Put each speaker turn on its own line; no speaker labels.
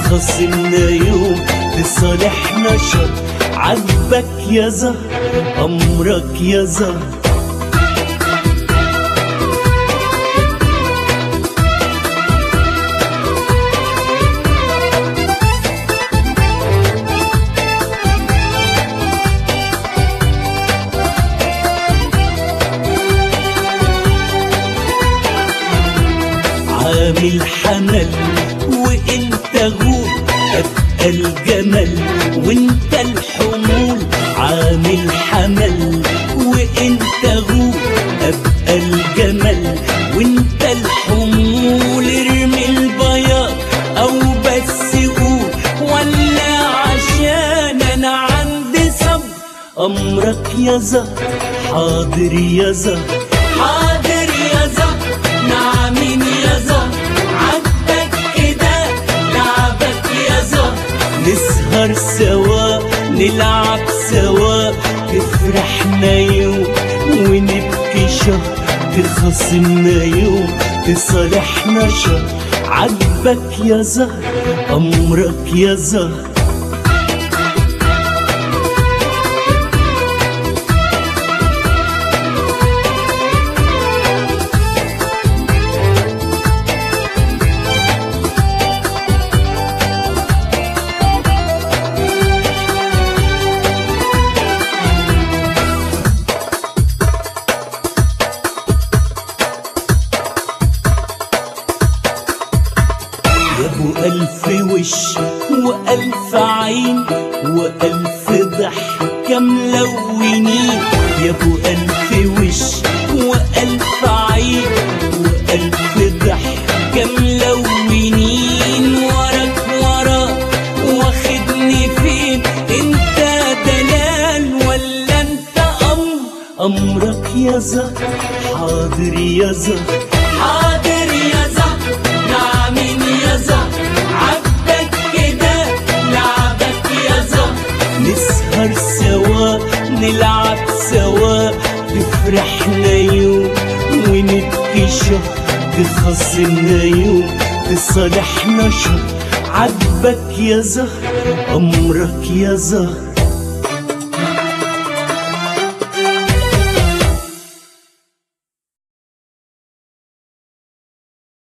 تخاصمنا يوم تصالحنا شر عجبك يا زهر أمرك يا زهر عامل حمل وانت غول ابقى الجمل وانت الحمول عامل حمل وانت غول ابقى الجمل وانت الحمول ارمي البياض او بس قول ولا عشان انا عندي صبر امرك يا زهر حاضر يا زهر حاضر يا زهر نعمين يا زهر عدك كده لعبك يا زهر نسهر سوا نلعب سوا تفرحنا يوم ونبكي شهر تخاصمنا يوم تصالحنا شهر عجبك يا زهر أمرك يا زهر يا ابو الف وش والف عين والف ضحكه ملونين يا ابو الف وش والف عين والف ضحكه ملونين وراك وراك واخدني فين انت دلال ولا انت امر امرك يا زهر حاضر يا زهر حاضر يا زهر نعمين يا زهر عبدك كده لعبك يا زهر نسهر سوا نلعب سوا تفرحنا يوم ونبكي شهر تخاصمنا يوم تصالحنا شهر عجبك يا زهر أمرك يا زهر